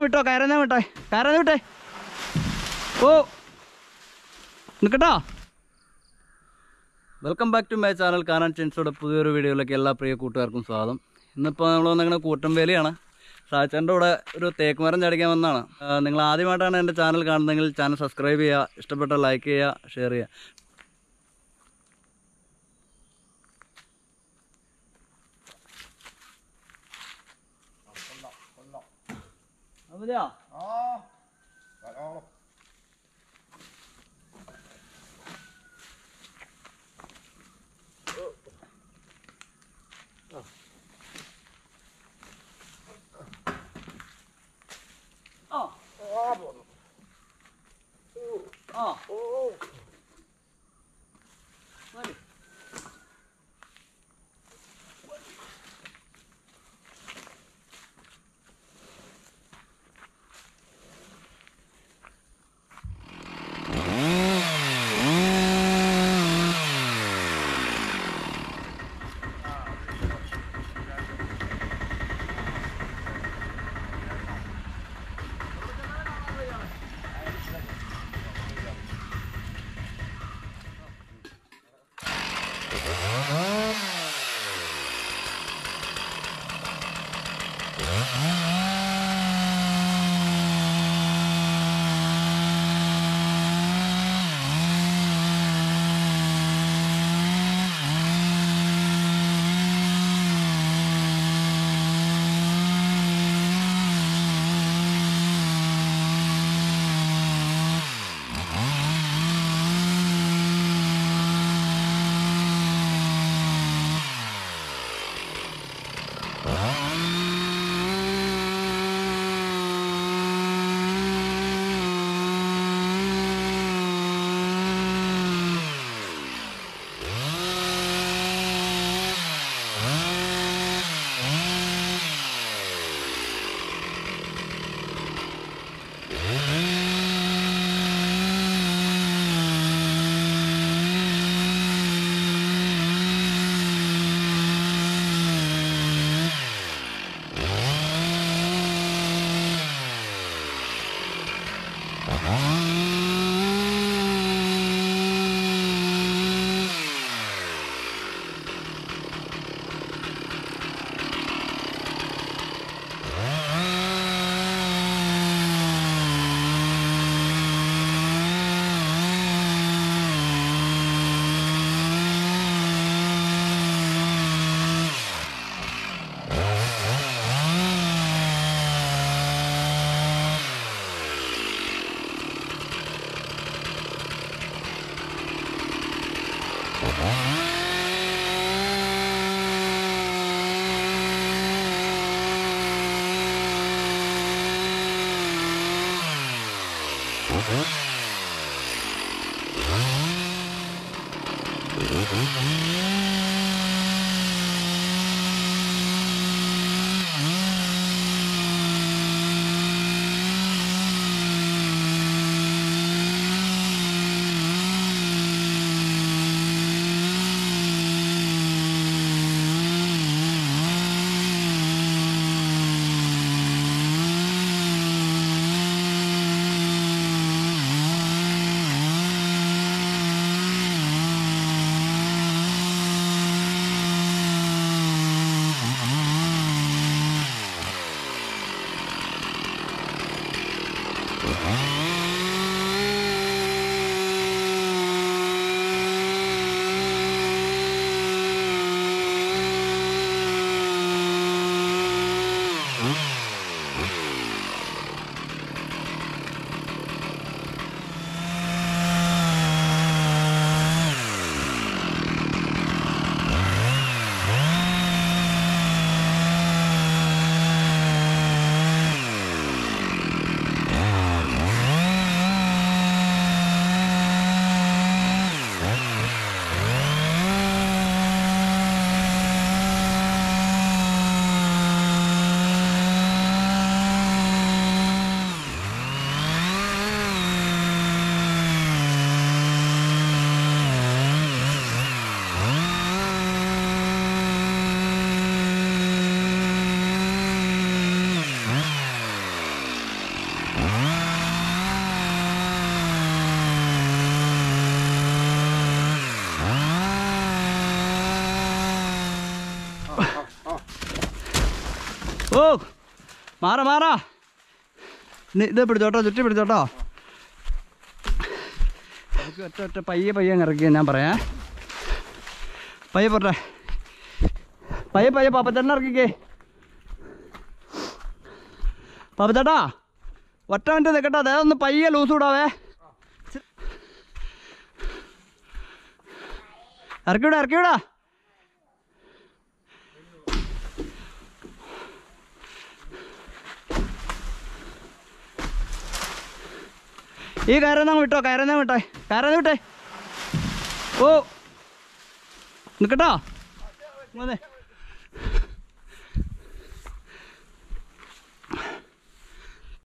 വിട്ടോ കയറുന്ന വിട്ടോ കയറുന്ന വിട്ടേ ഓ നിൽക്കട്ടോ welcome back to my channel കാണാൻ ചെൻസോടെ പുതിയൊരു വീഡിയോയിലേക്ക് എല്ലാ പ്രിയ കൂട്ടുകാർക്കും സ്വാഗതം ഇന്നിപ്പോൾ നമ്മൾ വന്നിങ്ങനെ കൂട്ടംവേലിയാണ് ഷാച്ചൻ്റെ കൂടെ ഒരു തേക്ക് മരം ചടിക്കാൻ വന്നതാണ് ആ, നിങ്ങൾ ആദ്യമായിട്ടാണ് എൻ്റെ ചാനൽ കാണുന്നതെങ്കിൽ ചാനൽ സബ്സ്ക്രൈബ് ചെയ്യുക ഇഷ്ടപ്പെട്ട ലൈക്ക് ചെയ്യുക ഷെയർ ചെയ്യുക അതെയാ ആ ആ മതി Ah. ഓ മാറ മാറാ നീ ഇത് പിടിച്ചോട്ടോ ചുറ്റി പിടിച്ചോട്ടോ നമുക്ക് ഒറ്റ ഒറ്റ പയ്യെ പയ്യെ അങ്ങ് ഇറക്കിയ ഞാൻ പറയാം പയ്യെ പോട്ടെ പയ്യെ പയ്യെ പാപ്പച്ചേട്ടനെ ഇറക്കിക്കേ പാപ്പച്ചേട്ടാ ഒറ്റ മിനിറ്റ് നിൽക്കട്ടെ അതെ ഒന്ന് പയ്യെ ലൂസ് വിടാവേ ഇറക്കിവിടാ ഇറക്കിവിടാ ഈ കയറുന്ന വിട്ടോ കയറുന്ന വിട്ടോ കയറുന്ന വിട്ടേ ഓ നിൽക്കട്ടോ വന്നേ